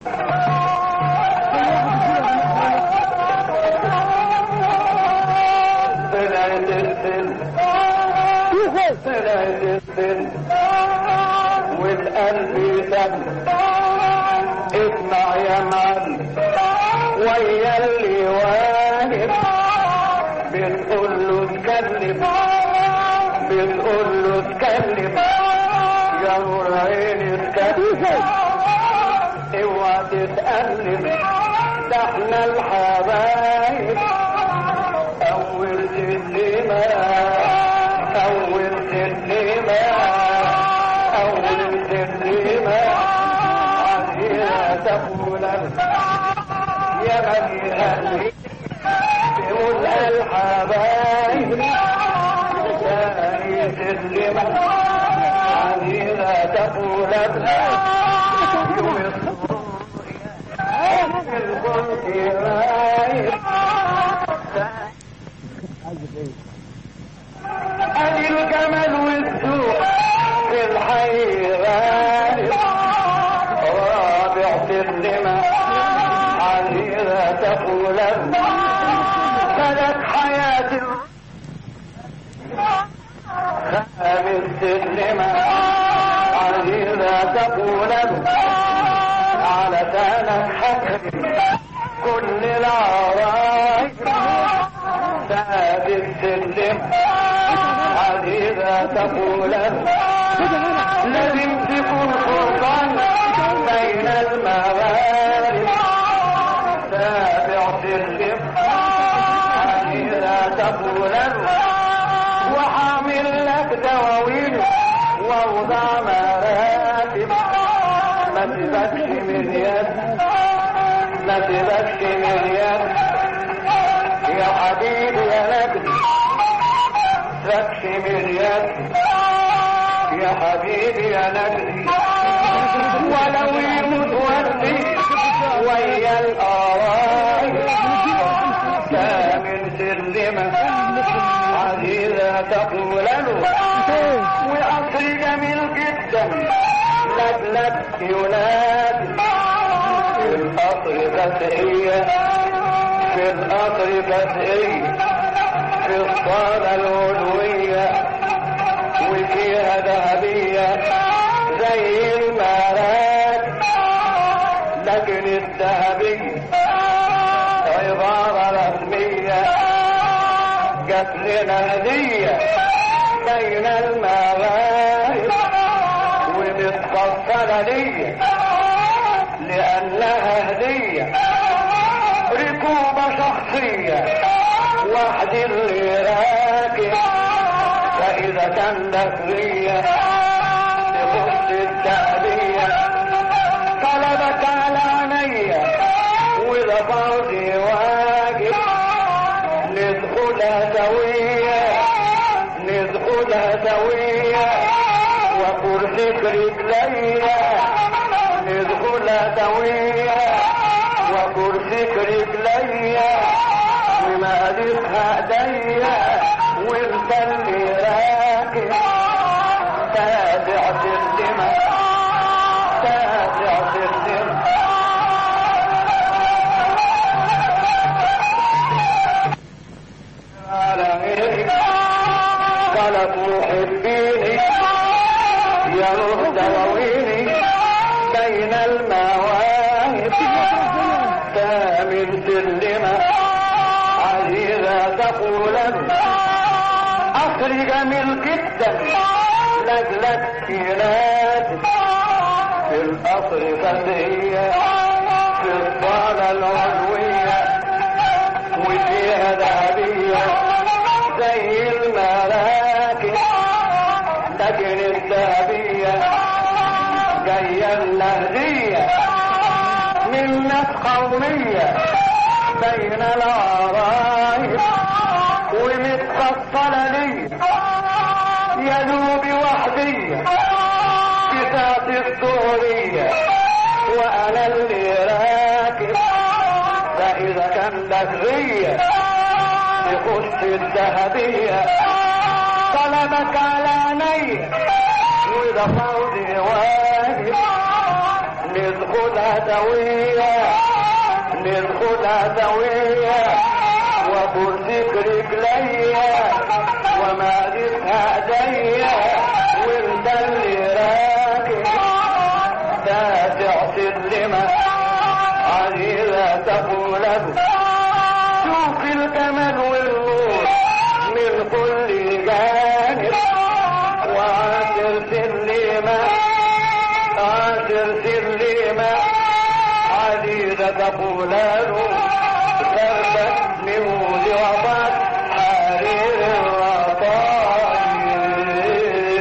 طلعت السن طلعت السن والقلب دم اسمع يا معلم ويا اللي واقف بنقول له اتكلم بنقول له اتكلم يا نور عيني اتكلم اوعى تتألم ده احنا الحبايب اول سلمة اول سلمة اول سلمة عزيزة تقول يا بني اهلي تقول الحبايب ثاني سلمة عزيزة تقول يوم الصبح الكنت رايح ادي الجمل والسوق في الحي غالب رابع سلمة عزيزة تقول بدت حياة خامس سلمة عزيزة تقول على سنة حكم كل العرايس سادس سلم عزيزة تقول لازم تكون فرقان بين المغارب سابع سلم عزيزة تقول وحامل لك دواوين ووضع مراتب ما تبكش من يد ما تبكش من يد يا حبيبي يا نجد تبكش من يد يا حبيبي يا نجد ولو يموت وردي ويا القرايب كامل سلمة عزيزة تقول له وقصر جميل جدا لجلك ينادي في القطر فتحية في القطر فتحية في الصالة العلوية وفيها ذهبية زي المارات لكن الذهبية عبارة رسمية جات لنا هدية بين المغارب ومتفصلة ليا لأنها هدية ركوبة شخصية واحد اللي راكب فإذا كان لك ليا تخص التأدية طلبك على عينيا وإذا فرضي واجب ندخلها سوية ندخلها سوية وكرسيك رجليا ندخلها سوية وكرسيك رجليا ومقاديرها ايديا وانت اللي راكب تابع سلمة تابع سلمة على غيرك قالت محبيني يا نور دواويني بين المواهب كامل سلمة عزيزة تقول أصل جميل جدا لجلك ينادي في القصر فتية في الصالة العلوية وفيها ذهبية زي المراكب لكن الذهبية جاية النهدية من ناس قومية بين العرايب ومتفصلة لي يا دوبي وحدية بتاعت الظهرية وانا اللي راكب فاذا كان لك غية تخش الذهبية طلبك على عيني وده فوضي واجب ندخلها سوية ندخلها سوية وبرزق رجليا ومالكها ايديا وانت اللي راكب تاسع سلمة عزيزة تقول له شوف الجمال والنور من كل جانب وعاشر سلمة عاشر سلمة عزيزة تقول له